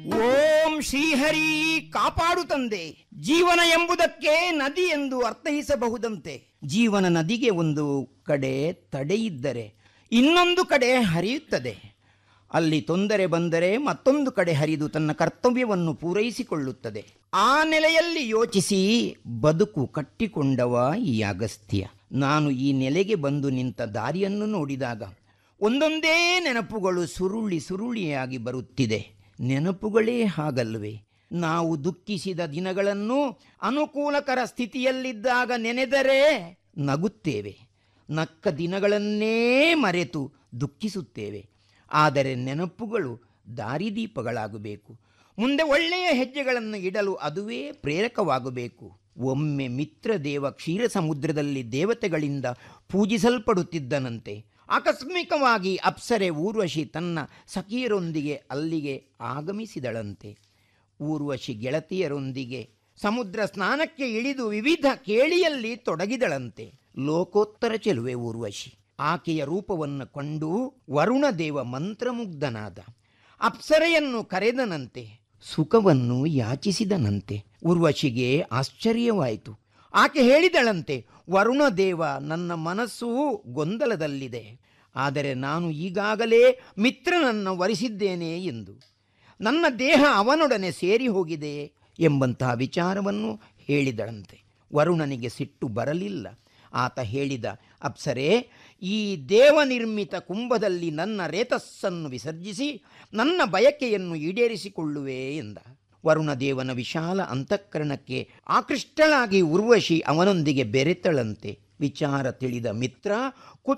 ಓಂ ಶ್ರೀಹರಿ ಕಾಪಾಡು ತಂದೆ ಜೀವನ ಎಂಬುದಕ್ಕೆ ನದಿ ಎಂದು ಅರ್ಥೈಸಬಹುದಂತೆ ಜೀವನ ನದಿಗೆ ಒಂದು ಕಡೆ ತಡೆಯಿದ್ದರೆ ಇನ್ನೊಂದು ಕಡೆ ಹರಿಯುತ್ತದೆ ಅಲ್ಲಿ ತೊಂದರೆ ಬಂದರೆ ಮತ್ತೊಂದು ಕಡೆ ಹರಿದು ತನ್ನ ಕರ್ತವ್ಯವನ್ನು ಪೂರೈಸಿಕೊಳ್ಳುತ್ತದೆ ಆ ನೆಲೆಯಲ್ಲಿ ಯೋಚಿಸಿ ಬದುಕು ಕಟ್ಟಿಕೊಂಡವ ಈ ಅಗಸ್ತ್ಯ ನಾನು ಈ ನೆಲೆಗೆ ಬಂದು ನಿಂತ ದಾರಿಯನ್ನು ನೋಡಿದಾಗ ಒಂದೊಂದೇ ನೆನಪುಗಳು ಸುರುಳಿ ಸುರುಳಿಯಾಗಿ ಬರುತ್ತಿದೆ ನೆನಪುಗಳೇ ಹಾಗಲ್ವೇ ನಾವು ದುಃಖಿಸಿದ ದಿನಗಳನ್ನು ಅನುಕೂಲಕರ ಸ್ಥಿತಿಯಲ್ಲಿದ್ದಾಗ ನೆನೆದರೆ ನಗುತ್ತೇವೆ ನಕ್ಕ ದಿನಗಳನ್ನೇ ಮರೆತು ದುಃಖಿಸುತ್ತೇವೆ ಆದರೆ ನೆನಪುಗಳು ದಾರಿದೀಪಗಳಾಗಬೇಕು ಮುಂದೆ ಒಳ್ಳೆಯ ಹೆಜ್ಜೆಗಳನ್ನು ಇಡಲು ಅದುವೇ ಪ್ರೇರಕವಾಗಬೇಕು ಒಮ್ಮೆ ಮಿತ್ರದೇವ ಕ್ಷೀರ ಸಮುದ್ರದಲ್ಲಿ ದೇವತೆಗಳಿಂದ ಪೂಜಿಸಲ್ಪಡುತ್ತಿದ್ದನಂತೆ ಆಕಸ್ಮಿಕವಾಗಿ ಅಪ್ಸರೆ ಊರ್ವಶಿ ತನ್ನ ಸಖಿಯರೊಂದಿಗೆ ಅಲ್ಲಿಗೆ ಆಗಮಿಸಿದಳಂತೆ ಊರ್ವಶಿ ಗೆಳತಿಯರೊಂದಿಗೆ ಸಮುದ್ರ ಸ್ನಾನಕ್ಕೆ ಇಳಿದು ವಿವಿಧ ಕೇಳಿಯಲ್ಲಿ ತೊಡಗಿದಳಂತೆ ಲೋಕೋತ್ತರ ಚೆಲುವೆ ಊರ್ವಶಿ ಆಕೆಯ ರೂಪವನ್ನು ಕಂಡು ವರುಣದೇವ ಮಂತ್ರಮುಗ್ಧನಾದ ಅಪ್ಸರೆಯನ್ನು ಕರೆದನಂತೆ ಸುಖವನ್ನು ಯಾಚಿಸಿದನಂತೆ ಉರ್ವಶಿಗೆ ಆಶ್ಚರ್ಯವಾಯಿತು ಆಕೆ ಹೇಳಿದಳಂತೆ ವರುಣದೇವ ನನ್ನ ಮನಸ್ಸು ಗೊಂದಲದಲ್ಲಿದೆ ಆದರೆ ನಾನು ಈಗಾಗಲೇ ಮಿತ್ರನನ್ನು ವರಿಸಿದ್ದೇನೆ ಎಂದು ನನ್ನ ದೇಹ ಅವನೊಡನೆ ಸೇರಿ ಹೋಗಿದೆ ಎಂಬಂತಹ ವಿಚಾರವನ್ನು ಹೇಳಿದಳಂತೆ ವರುಣನಿಗೆ ಸಿಟ್ಟು ಬರಲಿಲ್ಲ ಆತ ಹೇಳಿದ ಅಪ್ಸರೆ ಈ ದೇವನಿರ್ಮಿತ ಕುಂಭದಲ್ಲಿ ನನ್ನ ರೇತಸ್ಸನ್ನು ವಿಸರ್ಜಿಸಿ ನನ್ನ ಬಯಕೆಯನ್ನು ಈಡೇರಿಸಿಕೊಳ್ಳುವೆ ಎಂದ ವರುಣದೇವನ ವಿಶಾಲ ಅಂತಃಕರಣಕ್ಕೆ ಆಕೃಷ್ಟಳಾಗಿ ಉರ್ವಶಿ ಅವನೊಂದಿಗೆ ಬೆರೆತಳಂತೆ ವಿಚಾರ ತಿಳಿದ ಮಿತ್ರ